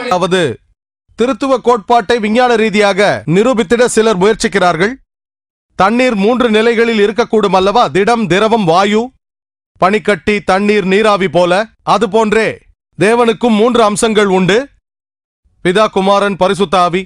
அதாவது திருத்துவ கோட்பாட்டை விஞ்ஞான ரீதியாக நிரூபித்திட சிலர் முயற்சிக்கிறார்கள் தண்ணீர் மூன்று நிலைகளில் இருக்கக்கூடும் அல்லவா திடம் திரவம் வாயு பனிக்கட்டி தண்ணீர் நீராவி போல அது போன்றே தேவனுக்கும் மூன்று அம்சங்கள் உண்டு பிதா குமாரன் பரிசுத்த ஆவி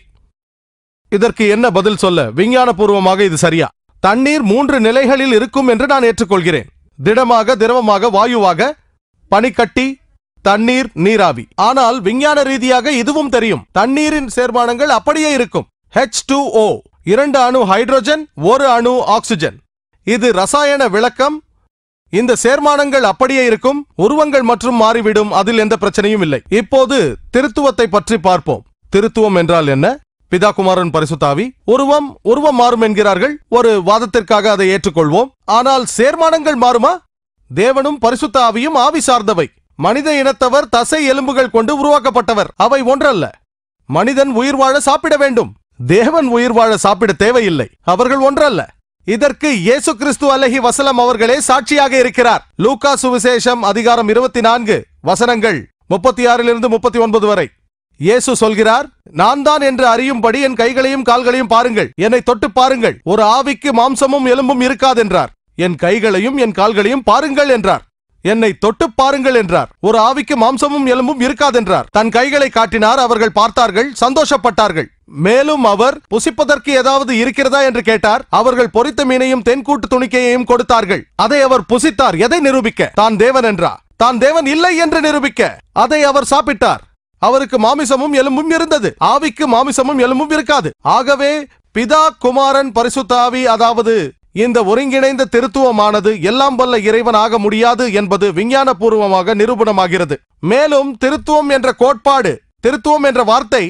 இதற்கு என்ன பதில் சொல்ல விஞ்ஞானபூர்வமாக இது சரியா தண்ணீர் மூன்று நிலைகளில் இருக்கும் என்று நான் ஏற்றுக்கொள்கிறேன் திடமாக திரவமாக வாயுவாக பனிக்கட்டி தண்ணீர் நீராவி ஆனால் விஞ்ஞான ரீதியாக இதுவும் தெரியும் தண்ணீரின் சேர்மானங்கள் அப்படியே இருக்கும் H2O இரண்டு அணு ஹைட்ரோஜன் ஒரு அணு ஆக்சிஜன் இது ரசாயன விளக்கம் இந்த சேர்மானங்கள் அப்படியே இருக்கும் உருவங்கள் மற்றும் மாறிவிடும் அதில் எந்த பிரச்சனையும் இல்லை இப்போது திருத்துவத்தை பற்றி பார்ப்போம் திருத்துவம் என்றால் என்ன பிதா குமாரன் பரிசுத்தாவி உருவம் உருவம் மாறும் என்கிறார்கள் ஒரு வாதத்திற்காக அதை ஏற்றுக்கொள்வோம் ஆனால் சேர்மானங்கள் மாறுமா தேவனும் பரிசுத்த ஆவியும் ஆவி சார்ந்தவை மனித இனத்தவர் தசை எலும்புகள் கொண்டு உருவாக்கப்பட்டவர் அவை ஒன்றல்ல மனிதன் உயிர் வாழ சாப்பிட வேண்டும் தேவன் உயிர் வாழ சாப்பிட தேவையில்லை அவர்கள் ஒன்றல்ல இதற்கு இயேசு கிறிஸ்து அலஹி வசலம் அவர்களே சாட்சியாக இருக்கிறார் லூக்கா சுவிசேஷம் அதிகாரம் இருபத்தி நான்கு வசனங்கள் முப்பத்தி ஆறிலிருந்து முப்பத்தி ஒன்பது வரை இயேசு சொல்கிறார் நான் தான் என்று அறியும்படி என் கைகளையும் கால்களையும் பாருங்கள் என்னை தொட்டு பாருங்கள் ஒரு ஆவிக்கு மாம்சமும் எலும்பும் இருக்காதென்றார் என் கைகளையும் என் கால்களையும் பாருங்கள் என்றார் என்னை தொட்டு பாருங்கள் என்றார் ஒரு ஆவிக்கு மாம்சமும் எலும்பும் இருக்காதென்றார் தன் கைகளை காட்டினார் அவர்கள் பார்த்தார்கள் சந்தோஷப்பட்டார்கள் மேலும் அவர் புசிப்பதற்கு ஏதாவது இருக்கிறதா என்று கேட்டார் அவர்கள் பொரித்த மீனையும் தென்கூட்டு துணிக்கையையும் கொடுத்தார்கள் அதை அவர் புசித்தார் எதை நிரூபிக்க தான் தேவன் என்றா தான் தேவன் இல்லை என்று நிரூபிக்க அதை அவர் சாப்பிட்டார் அவருக்கு மாமிசமும் எலும்பும் இருந்தது ஆவிக்கு மாமிசமும் எலும்பும் இருக்காது ஆகவே பிதா குமாரன் பரிசுத்த ஆவி அதாவது இந்த ஒருங்கிணைந்த திருத்துவமானது எல்லாம் வல்ல இறைவன் ஆக முடியாது என்பது விஞ்ஞானபூர்வமாக நிரூபணமாகிறது மேலும் திருத்துவம் என்ற கோட்பாடு திருத்துவம் என்ற வார்த்தை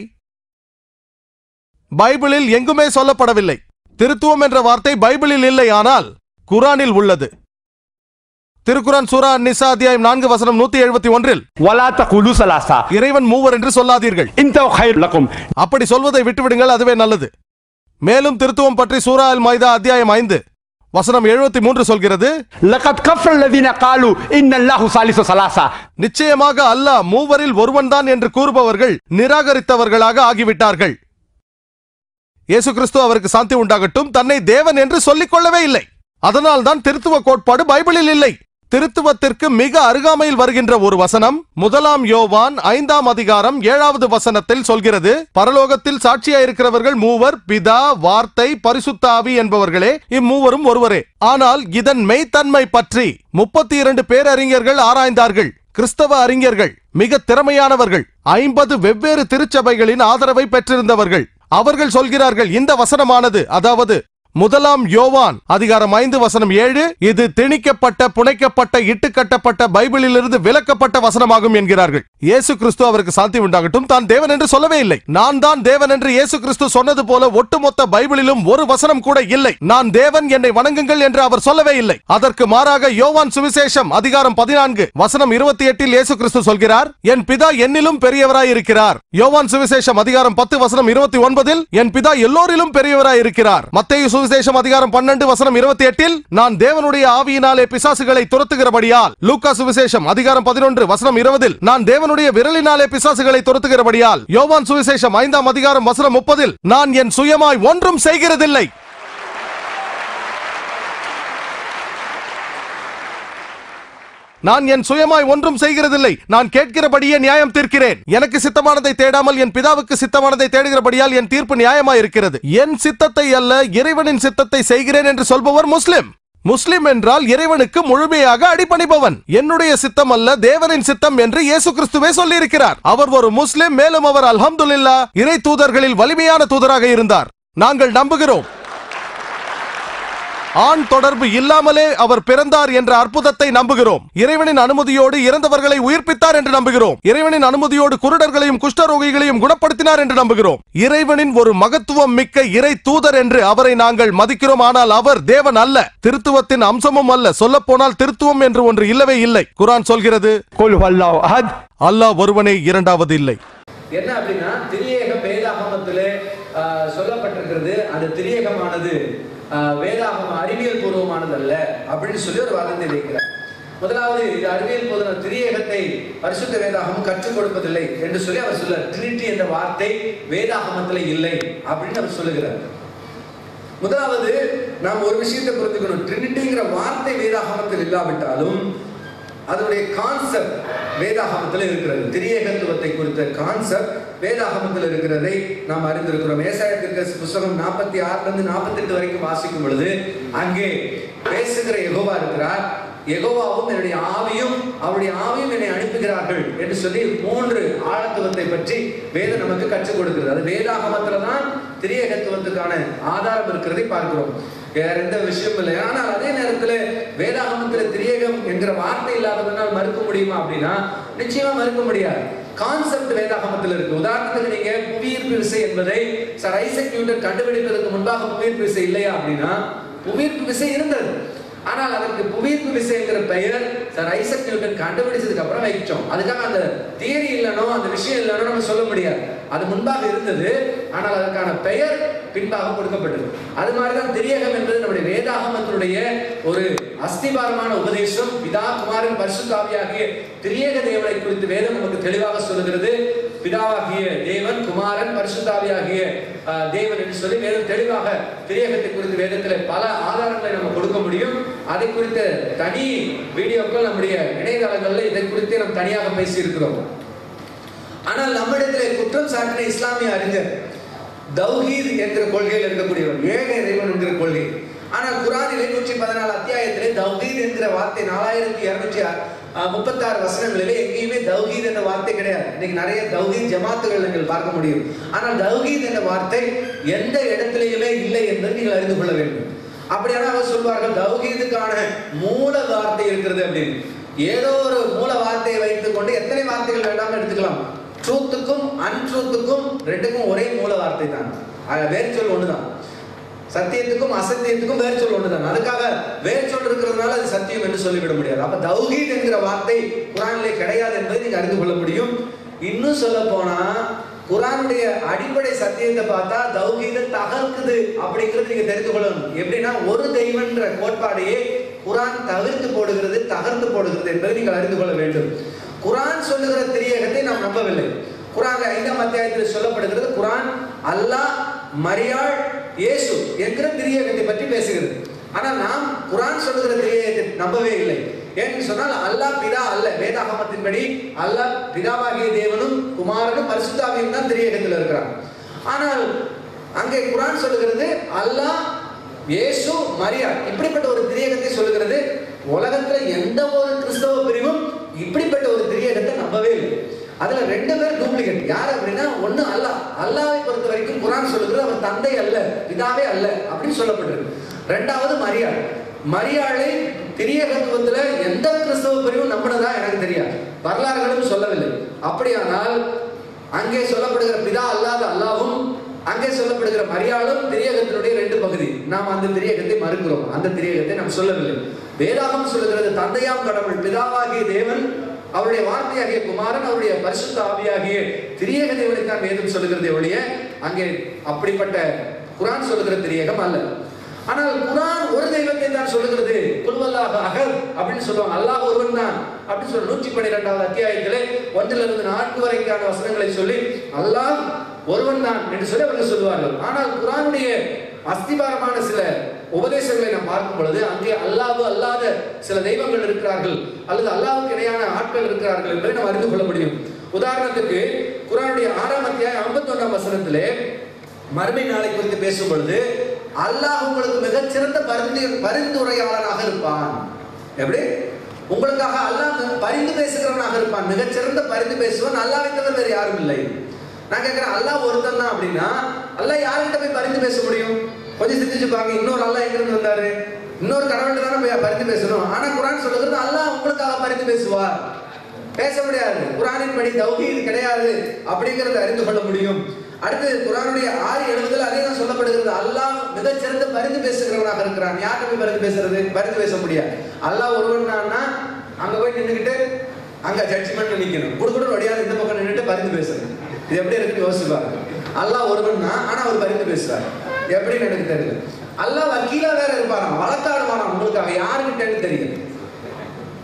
பைபிளில் எங்குமே சொல்லப்படவில்லை திருத்துவம் என்ற வார்த்தை பைபிளில் இல்லை ஆனால் குரானில் உள்ளது திருக்குரான் சூரா நிசா அத்தியாயம் நான்கு வசனம் நூத்தி எழுபத்தி ஒன்றில் ولا تقولوا ثلاثة இறைவன் மூவர் என்று சொல்லாதீர்கள் انتهوا خير لكم அப்படி சொல்வதை விட்டுவிடுங்கள் அதுவே நல்லது மேலும் திருத்துவம் பற்றி சூரா அல் மைதா அத்தியாயம் ஐந்து வசனம் எழுபத்தி மூன்று சொல்கிறது لقد كفر الذين قالوا ان الله ثالث ثلاثة நிச்சயமாக அல்லாஹ் மூவரில் ஒருவன்தான் என்று கூறுபவர்கள் நிராகரித்தவர்களாக ஆகிவிட்டார்கள் இயேசு கிறிஸ்து அவருக்கு சாந்தி உண்டாகட்டும் தன்னை தேவன் என்று சொல்லிக் கொள்ளவே இல்லை அதனால் தான் திருத்துவ கோட்பாடு பைபிளில் இல்லை திருத்துவத்திற்கு மிக அருகாமையில் வருகின்ற ஒரு வசனம் முதலாம் யோவான் ஐந்தாம் அதிகாரம் ஏழாவது வசனத்தில் சொல்கிறது பரலோகத்தில் சாட்சியாயிருக்கிறவர்கள் மூவர் பிதா வார்த்தை பரிசுத்த ஆவி என்பவர்களே இம்மூவரும் ஒருவரே ஆனால் இதன் மெய்த்தன்மை பற்றி முப்பத்தி இரண்டு பேரறிஞர்கள் ஆராய்ந்தார்கள் கிறிஸ்தவ அறிஞர்கள் மிக திறமையானவர்கள் ஐம்பது வெவ்வேறு திருச்சபைகளின் ஆதரவை பெற்றிருந்தவர்கள் அவர்கள் சொல்கிறார்கள் இந்த வசனமானது அதாவது முதலாம் யோவான் அதிகாரம் ஐந்து வசனம் ஏழு இது திணிக்கப்பட்ட புனைக்கப்பட்ட இட்டு கட்டப்பட்ட பைபிளிலிருந்து விலக்கப்பட்ட வசனமாகும் என்கிறார்கள் இயேசு கிறிஸ்து அவருக்கு சாந்தி உண்டாகட்டும் தான் தேவன் என்று சொல்லவே இல்லை நான் தான் தேவன் என்று இயேசு கிறிஸ்து சொன்னது போல ஒட்டுமொத்த பைபிளிலும் ஒரு வசனம் கூட இல்லை நான் தேவன் என்னை வணங்குங்கள் என்று அவர் சொல்லவே இல்லை அதற்கு மாறாக யோவான் சுவிசேஷம் அதிகாரம் பதினான்கு வசனம் இருபத்தி எட்டில் இயேசு கிறிஸ்து சொல்கிறார் என் பிதா என்னிலும் பெரியவராய் இருக்கிறார் யோவான் சுவிசேஷம் அதிகாரம் பத்து வசனம் இருபத்தி ஒன்பதில் என் பிதா எல்லோரிலும் பெரியவராய் இருக்கிறார் மத்தேயு சுவிசேஷம் அதிகாரம் பன்னெண்டு வசனம் இருபத்தி எட்டில் நான் தேவனுடைய ஆவியினாலே பிசாசுகளை துரத்துகிறபடியால் லூக்கா சுவிசேஷம் அதிகாரம் பதினொன்று வசனம் இருபதில் நான் தேவனுடைய விரலினாலே பிசாசுகளை துரத்துகிறபடியால் யோவான் சுவிசேஷம் ஐந்தாம் அதிகாரம் வசனம் முப்பதில் நான் என் சுயமாய் ஒன்றும் செய்கிறதில்லை நான் என் சுயமாய் ஒன்றும் செய்கிறதில்லை நான் கேட்கிறபடியே நியாயம் தீர்க்கிறேன் எனக்கு சித்தமானதை தேடாமல் என் பிதாவுக்கு சித்தமானதை தேடுகிறபடியால் என் தீர்ப்பு நியாயமாய் இருக்கிறது என் சித்தத்தை அல்ல இறைவனின் சித்தத்தை செய்கிறேன் என்று சொல்பவர் முஸ்லிம் முஸ்லிம் என்றால் இறைவனுக்கு முழுமையாக அடிபணிபவன் என்னுடைய சித்தம் அல்ல தேவனின் சித்தம் என்று இயேசு கிறிஸ்துவே சொல்லியிருக்கிறார் அவர் ஒரு முஸ்லிம் மேலும் அவர் அல்ஹம்துலில்லா இறை தூதர்களில் வலிமையான தூதராக இருந்தார் நாங்கள் நம்புகிறோம் ஆண் தொடர்பு இல்லாமலே அவர் பிறந்தார் என்ற அற்புதத்தை நம்புகிறோம் இறைவனின் அனுமதியோடு இறந்தவர்களை உயிர்ப்பித்தார் என்று நம்புகிறோம் இறைவனின் அனுமதியோடு குருடர்களையும் குஷ்டரோகிகளையும் குணப்படுத்தினார் என்று நம்புகிறோம் இறைவனின் ஒரு மகத்துவம் மிக்க இறை தூதர் என்று அவரை நாங்கள் மதிக்கிறோம் ஆனால் அவர் தேவன் அல்ல திருத்துவத்தின் அம்சமும் அல்ல சொல்லப் போனால் திருத்துவம் என்று ஒன்று இல்லவே இல்லை குரான் சொல்கிறது قل هو الله احد அல்லாஹ் ஒருவனே இரண்டாவது இல்லை என்ன அப்படின்னா திரியேக வேதாகமத்திலே ஆஹ், சொல்லப்பட்டிருக்கிறது அந்த திரியேகமானது ஆஹ், வேதாகம அறிவியல் பூர்வமானது அல்ல அப்படின்னு சொல்லி ஒரு வாதத்தை வைக்கிறார் முதலாவது இது அறிவியல் போதன திரியேகத்தை பரிசுத்த வேதாகமம் கற்றுக் கொடுப்பதில்லை என்று சொல்லி அவர் சொல்றார் ட்ரினிட்டி என்ற வார்த்தை வேதாகமத்தில் இல்லை அப்படின்னு அவர் சொல்லுகிறார் முதலாவது நாம் ஒரு விஷயத்தை புரிஞ்சுக்கணும் ட்ரினிட்டிங்கிற வார்த்தை வேதாகமத்தில் இல்லாவிட்டாலும் அதனுடைய கான்செப்ட் வேதாகமத்தில் இருக்கிறது திரியேகத்துவத்தை குறித்த கான்செப்ட் வேதாகமத்தில் இருக்கிறதை நாம் அறிந்திருக்கிறோம் ஏசாயத்திற்கு புஸ்தகம் நாற்பத்தி ஆறுல இருந்து நாற்பத்தி எட்டு வரைக்கும் வாசிக்கும் பொழுது அங்கே பேசுகிற யெகோவா இருக்கிறார் யெகோவாவும் என்னுடைய ஆவியும் அவருடைய ஆவியும் என்னை அனுப்புகிறார்கள் என்று சொல்லி மூன்று ஆழத்துவத்தை பற்றி வேதம் நமக்கு கற்றுக் கொடுக்கிறது அது வேதாகமத்துல தான் திரியேகத்துவத்துக்கான ஆதாரம் இருக்கிறதை பார்க்கிறோம் வேற எந்த விஷயம் இல்லை ஆனால் அதே நேரத்தில் வேதாகமத்தில் திரியேகம் என்கிற வார்த்தை இல்லாததுனால் மறுக்க முடியுமா அப்படின்னா நிச்சயமா மறுக்க முடியாது கான்செப்ட் வேதாகமத்தில் இருக்கு உதாரணத்துக்கு நீங்க புவியீர்ப்பு விசை என்பதை சார் ஐசக் நியூட்டன் கண்டுபிடிப்பதற்கு முன்பாக புவியீர்ப்பு விசை இல்லையா அப்படின்னா புவியீர்ப்பு விசை இருந்தது ஆனால் அதற்கு புவியீர்ப்பு விசைங்கிற பெயர் சார் ஐசக் நியூட்டன் கண்டுபிடிச்சதுக்கு அப்புறம் வைச்சோம் அதுக்காக அந்த தியரி இல்லைனோ அந்த விஷயம் இல்லைனோ நம்ம சொல்ல முடியாது அது முன்பாக இருந்தது ஆனால் அதற்கான பெயர் பின்பாக கொடுக்கப்பட்டது அது மாதிரிதான் திரியகம் என்பது நம்முடைய வேதாகமத்தினுடைய ஒரு அஸ்திபாரமான உபதேசம் பிதா குமாரன் பரிசுத்தாவியாகிய திரியேக தேவனை குறித்து வேதம் நமக்கு தெளிவாக சொல்லுகிறது பிதாவாகிய தேவன் குமாரன் பரிசுத்தாவியாகிய அஹ், தேவன் என்று சொல்லி வேதம் தெளிவாக திரியகத்தை குறித்து வேதத்தில் பல ஆதாரங்களை நம்ம கொடுக்க முடியும் அதை குறித்த தனி வீடியோக்கள் நம்முடைய இணையதளங்களில் இதை குறித்து நாம் தனியாக பேசி இருக்கிறோம் ஆனால் நம்மிடத்திலே குற்றம் சாட்டின இஸ்லாமிய அறிஞர் தௌஹீத் என்கிற கொள்கையில் இருக்கக்கூடியவர் ஏக இறைவன் என்கிற கொள்கை ஆனால் குரானிலே நூற்றி பதினாலு அத்தியாயத்திலே தௌஹீத் என்கிற வார்த்தை நாலாயிரத்தி இருநூற்றி முப்பத்தாறு வசனங்களிலே எங்கேயுமே தௌஹீத் என்ற வார்த்தை கிடையாது இன்னைக்கு நிறைய தௌஹீத் ஜமாத்துகள் நீங்கள் பார்க்க முடியும் ஆனால் தௌஹீத் என்ற வார்த்தை எந்த இடத்திலேயுமே இல்லை என்பதை நீங்கள் அறிந்து கொள்ள வேண்டும் அப்படியான அவர் சொல்வார்கள் தௌஹீதுக்கான மூல வார்த்தை இருக்கிறது அப்படின்னு ஏதோ ஒரு மூல வார்த்தையை வைத்துக் கொண்டு எத்தனை வார்த்தைகள் வேண்டாம் எடுத்துக்கலாம் ட்ரூத்துக்கும் அன்ட்ரூத்துக்கும் ரெண்டுக்கும் ஒரே மூல வார்த்தை தான் அது வேறு சொல் ஒண்ணுதான் சத்தியத்துக்கும் அசத்தியத்துக்கும் வேறு சொல் ஒண்ணுதான் அதுக்காக வேறு சொல் இருக்கிறதுனால அது சத்தியம் என்று சொல்லிவிட முடியாது அப்ப தௌஹீத் என்கிற வார்த்தை குரானிலே கிடையாது என்பதை நீங்க அறிந்து கொள்ள முடியும் இன்னும் சொல்ல போனா குரானுடைய அடிப்படை சத்தியத்தை பார்த்தா தௌஹீத தகர்க்குது அப்படிங்கிறது நீங்க தெரிந்து கொள்ளணும் எப்படின்னா ஒரு தெய்வன்ற கோட்பாடையே குரான் தவிர்த்து போடுகிறது தகர்த்து போடுகிறது என்பதை நீங்கள் அறிந்து கொள்ள வேண்டும் குரான் சொல்லுகிற திரியகத்தை நாம் நம்பவில்லை குரான் ஐந்தாம் அத்தியாயத்தில் சொல்லப்படுகிறது குரான் அல்லாஹ் மரியாள் இயேசு என்கிற திரியகத்தை பற்றி பேசுகிறது ஆனால் நாம் குரான் சொல்லுகிற திரியகத்தை நம்பவே இல்லை ஏன்னு சொன்னால் அல்லாஹ் பிதா அல்ல வேதாகமத்தின்படி அல்லாஹ் பிதாவாகிய தேவனும் குமாரனும் பரிசுத்தாவியும் தான் திரியகத்தில் இருக்கிறார் ஆனால் அங்கே குரான் சொல்லுகிறது அல்லாஹ் இயேசு மரியா இப்படிப்பட்ட ஒரு திரியகத்தை சொல்லுகிறது உலகத்துல எந்த ஒரு கிறிஸ்தவ பிரிவும் இப்படிப்பட்ட ஒரு திரியகத்தை நம்பவே இல்லை அதுல ரெண்டு பேர் டூப்ளிகேட் யார் அப்படின்னா ஒண்ணு அல்லாஹ் அல்லாவை பொறுத்த வரைக்கும் குரான் சொல்லுகிறது அவர் தந்தை அல்ல பிதாவே அல்ல அப்படின்னு சொல்லப்பட்டிருக்கு ரெண்டாவது மரியாள் மரியாளை திரியகத்துவத்துல எந்த கிறிஸ்தவ பிரிவும் நம்பினதா எனக்கு தெரியாது வரலாறுகளும் சொல்லவில்லை அப்படியானால் அங்கே சொல்லப்படுகிற பிதா அல்லாத அல்லாவும் அங்கே சொல்லப்படுகிற மரியாளும் திரியகத்தினுடைய ரெண்டு பகுதி நாம் அந்த திரியகத்தை மறுக்கிறோம் அந்த திரியகத்தை நாம் சொல்லவில்லை வேதாகம் சொல்லுகிறது தந்தையாம் கடவுள் பிதாவாகிய தேவன் அவருடைய வார்த்தையாகிய குமாரன் அவருடைய பரிசுத்த ஆவியாகிய திரியக தேவனை தான் வேதம் சொல்லுகிறதே ஒழிய அங்கே அப்படிப்பட்ட குரான் சொல்லுகிற திரியகம் அல்ல ஆனால் குரான் ஒரு தெய்வத்தை தான் சொல்லுகிறது குல்வல்லாஹ் அகர் அப்படின்னு சொல்லுவாங்க அல்லாஹ் ஒருவன் தான் அப்படின்னு சொல்லி நூற்றி பன்னிரெண்டாவது அத்தியாயத்திலே ஒன்றிலிருந்து நான்கு வரைக்கான வசனங்களை சொல்லி அல்லாஹ் ஒருவன் தான் என்று சொல்லி அவர்கள் சொல்லுவார்கள் ஆனால் குரானுடைய அஸ்திபாரமான சில உபதேசங்களை நாம் பார்க்கும் பொழுது அங்கே அல்லாஹ் அல்லாத சில தெய்வங்கள் இருக்கிறார்கள் அல்லது அல்லாஹ்வுக்கு இணையான ஆட்கள் இருக்கிறார்கள் என்பதை நாம் அறிந்து கொள்ள முடியும் உதாரணத்துக்கு குரானுடைய ஆறாம் அத்தியாயம் ஐம்பத்தொன்னாம் வசனத்திலே மறுமை நாளை குறித்து பேசும் பொழுது அல்லாஹ் உங்களுக்கு மிகச்சிறந்த பரிந்து பரிந்துரையாளனாக இருப்பான் எப்படி உங்களுக்காக அல்லாஹ் பரிந்து பேசுகிறவனாக இருப்பான் மிகச்சிறந்த பரிந்து பேசுவன் அல்லாஹ்வை தவிர வேறு யாரும் இல்லை நான் கேட்கிறேன் அல்லாஹ் ஒருத்தன் தான் அப்படின்னா அல்லாஹ் யார்கிட்ட போய் பரிந்து பேச முடியும் கொஞ்சம் சிந்திச்சு பாருங்க இன்னொரு அல்லாஹ் எங்க இருந்து வந்தாரு இன்னொரு கடவுள்கிட்ட தானே போய் பரிந்து பேசணும் ஆனா குரான் சொல்லுகிறது அல்லாஹ் உங்களுக்காக பரிந்து பேசுவார் பேச முடியாது குரானின் படி தௌஹீத் கிடையாது அப்படிங்கறத அறிந்து கொள்ள முடியும் அடுத்து குரானுடைய ஆறு எழுபதுல அதே தான் சொல்லப்படுகிறது அல்லாஹ் மிகச்சிறந்த பரிந்து பேசுகிறவனாக இருக்கிறான் யார்கிட்ட போய் பரிந்து பேசுறது பரிந்து பேச முடியாது அல்லாஹ் ஒருவன் தான்னா அங்க போய் நின்றுக்கிட்டு அங்க ஜட்ஜ்மெண்ட் நிக்கணும் குடுக்குடு வழியாக இந்த பக்கம் நின்றுட்டு பரிந்து பேசுறது இது எப்படி இருக்குன்னு யோசிப்பாங்க அல்லாஹ் ஒருவன் தான் ஆனா அவர் பரிந்து பேசுறாரு எப்படின்னு எனக்கு தெரியல அல்லாஹ் வக்கீலா வேற இருப்பாராம் வழக்காடுவாராம் உங்களுக்காக யாருக்கிட்டன்னு தெரியும்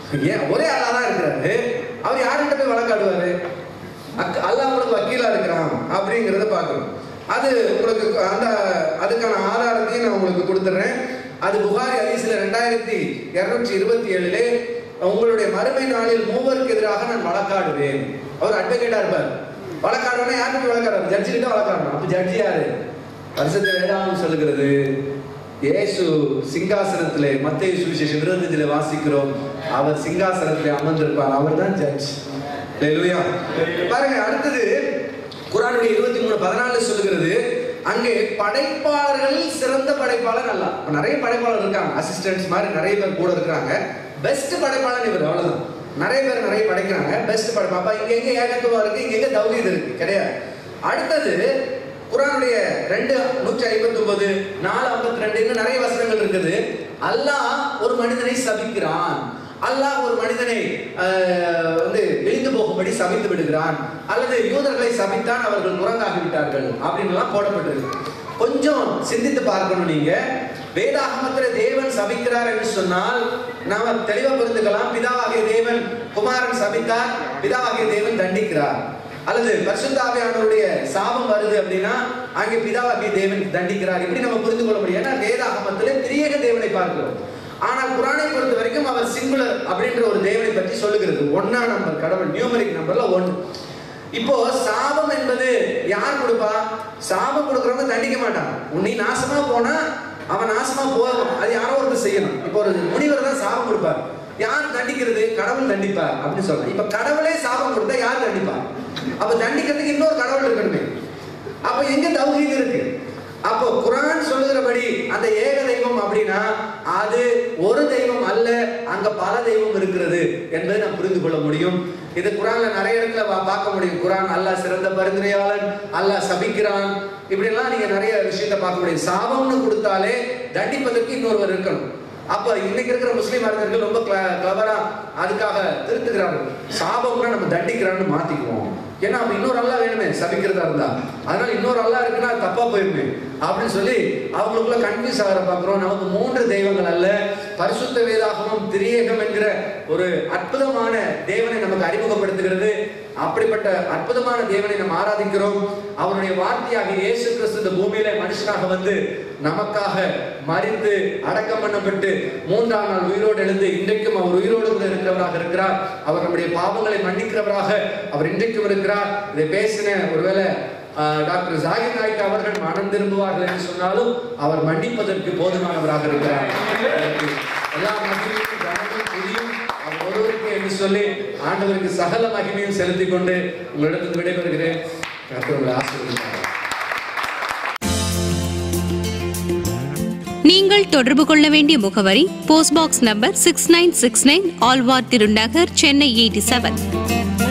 ஏன் ஒரே ஆளா தான் இருக்கிறாரு அவர் யார்கிட்ட போய் வழக்காடுவாரு அக் அல்லாஹ் உங்களுக்கு வக்கீலா இருக்கிறான் அப்படிங்கிறத பார்க்கணும் அது உங்களுக்கு அந்த அதுக்கான ஆதாரத்தையும் நான் உங்களுக்கு கொடுத்துட்றேன் அது புகாரி ஹதீஸ்ல ரெண்டாயிரத்தி இருநூற்றி இருபத்தி ஏழுலே உங்களுடைய மறுமை நாளில் மூவருக்கு எதிராக நான் வழக்காடுவேன் அவர் அட்வொகேட்டா இருப்பார் வழக்காடுவேன்னா யாருக்கு போய் வழக்காடுவார் ஜட்ஜி கிட்ட வழக்காடணும் அப்ப ஜட்ஜி யாரு வருஷத்தை வேதாகம் சொல்லுகிறது இயேசு சிங்காசனத்திலே மத்திய சுவிசேஷம் இருபத்தஞ்சில வாசிக்கிறோம் அவர் சிங்காசனத்திலே அமர்ந்திருப்பார் அவர் தான் ஜட்ஜ் பாருங்க அடுத்தது குரானுடைய இருபத்தி மூணு பதினாலு சொல்லுகிறது அங்கே படைப்பாளர்களில் சிறந்த படைப்பாளர் அல்ல இப்ப நிறைய படைப்பாளர் இருக்காங்க அசிஸ்டன்ட்ஸ் மாதிரி நிறைய பேர் கூட இருக்கிறாங்க பெஸ்ட் படைப்பாளர் இவர் அவ்வளவுதான் நிறைய பேர் நிறைய படைக்கிறாங்க பெஸ்ட் படைப்பா அப்ப இங்க எங்க ஏகத்துவம் இருக்கு இங்க எங்க தௌஹீத் இருக்கு கிடையாது அடுத்தது குரானுடைய ரெண்டு நூற்றி ஐம்பத்தி ஒன்பது நாலு ஐம்பத்தி ரெண்டு இன்னும் நிறைய வசனங்கள் இருக்குது அல்லாஹ் ஒரு மனிதனை சபிக்கிறான் அல்லாஹ் ஒரு மனிதனை ஆஹ், வந்து விழிந்து போகும்படி சபித்து விடுகிறான் அல்லது யூதர்களை சபித்தான் அவர்கள் குரங்காகி விட்டார்கள் அப்படின்னு எல்லாம் போடப்பட்டிருக்கு கொஞ்சம் சிந்தித்து பார்க்கணும் நீங்க வேதாகமத்துல தேவன் சபிக்கிறார் என்று சொன்னால் நாம தெளிவா புரிந்துக்கலாம் பிதாவாகிய தேவன் குமாரன் சபித்தார் பிதாவாகிய தேவன் தண்டிக்கிறார் அல்லது பரிசுத்தாவியானவருடைய சாபம் வருது அப்படின்னா அங்கே பிதாவாகிய தேவன் தண்டிக்கிறார் இப்படி நம்ம புரிந்து கொள்ள முடியும் ஏன்னா வேதாகமத்திலே திரியேக தேவனை பார்க்கிறோம் ஆனால் குரானை பொறுத்த வரைக்கும் அவர் சிங்குலர் அப்படின்ற ஒரு தேவனை பற்றி சொல்லுகிறது ஒன்னா நம்பர் கடவுள் நியூமரிக் நம்பர்ல ஒன்னு இப்போ சாபம் என்பது யார் கொடுப்பா சாபம் கொடுக்கறவங்க தண்டிக்க மாட்டான் நீ நாசமா போனா அவன் நாசமா போவான் அது யாரோ ஒருத்தர் செய்யணும் இப்போ ஒரு முனிவர் தான் சாபம் கொடுப்பார் யார் தண்டிக்கிறது கடவுள் தண்டிப்பார் அப்படின்னு சொல்லலாம் இப்ப கடவுளே சாபம் கொடுத்தா யார் தண்டிப்பா அப்ப தண்டிக்கிறதுக்கு இன்னொரு கடவுள் இருக்கணுமே அப்ப எங்க தௌஹீத் இருக்கு அப்போ குரான் சொல்லுகிறபடி அந்த ஏக தெய்வம் அப்படின்னா அது ஒரு தெய்வம் அல்ல அங்க பல தெய்வம் இருக்கிறது என்பதை நாம் புரிந்து கொள்ள முடியும் இது குரான்ல நிறைய இடத்துல பா- பார்க்க முடியும் குரான் அல்லாஹ் சிறந்த பரிந்துரையாளன் அல்லாஹ் சபிக்கிறான் இப்படி எல்லாம் நீங்க நிறைய விஷயத்தை பார்க்க முடியும் சாபம்னு கொடுத்தாலே தண்டிப்பதற்கு இன்னொருவர் இருக்கணும் அப்ப இன்னைக்கு இருக்கிற முஸ்லீம் அறிஞர்கள் ரொம்ப கிளவரா அதுக்காக திருத்துக்கிறார்கள் சாபம்னா நம்ம தண்டிக்கிறான்னு மாத்திக்குவோம் ஏன்னா அப்ப இன்னொரு அல்லா வேணுமே சபிக்கிறதா இருந்தா அதனால இன்னொரு அல்லா இருக்குன்னா அது தப்பா போயிருமே அப்படின்னு சொல்லி அவங்களுக்குள்ள கன்ஃபியூஸ் ஆகிற பாக்குறோம் நமக்கு மூன்று தெய்வங்கள் அல்ல பரிசுத்த வேதாகமம் திரியேகம் என்கிற ஒரு அற்புதமான தேவனை நமக்கு அறிமுகப்படுத்துகிறது அப்படிப்பட்ட அற்புதமான தேவனை நாம் ஆராதிக்கிறோம் அவருடைய வார்த்தையாக இயேசு கிறிஸ்து இந்த பூமியில மனுஷனாக வந்து நமக்காக மறித்து அடக்கம் பண்ணப்பட்டு மூன்றாம் நாள் உயிரோடு எழுந்து இன்றைக்கும் அவர் உயிரோடு கூட இருக்கிறவராக இருக்கிறார் அவர் நம்முடைய பாவங்களை மன்னிக்கிறவராக அவர் இன்றைக்கும் இருக்கிறார் இதை பேசின ஒருவேளை ஆஹ், டாக்டர் ஜாகிர் நாய்க்கு அவர்கள் மனம் திரும்புவார்கள் என்று சொன்னாலும் அவர் மன்னிப்பதற்கு போதுமானவராக இருக்கிறார் அதற்கு எல்லா மகிமையும் கனமும் துதியும் அவர் ஒருவருக்கு என்று சொல்லி ஆண்டவருக்கு சகல மகிமையும் செலுத்திக் கொண்டு உங்களிடத்தில் விடைபெறுகிறேன் கர்த்தர் உங்களை ஆசீர்வதிப்பார் நீங்கள் தொடர்பு கொள்ள வேண்டிய முகவரி post box number six nine six nine Alwar Thirunagar Chennai eighty seven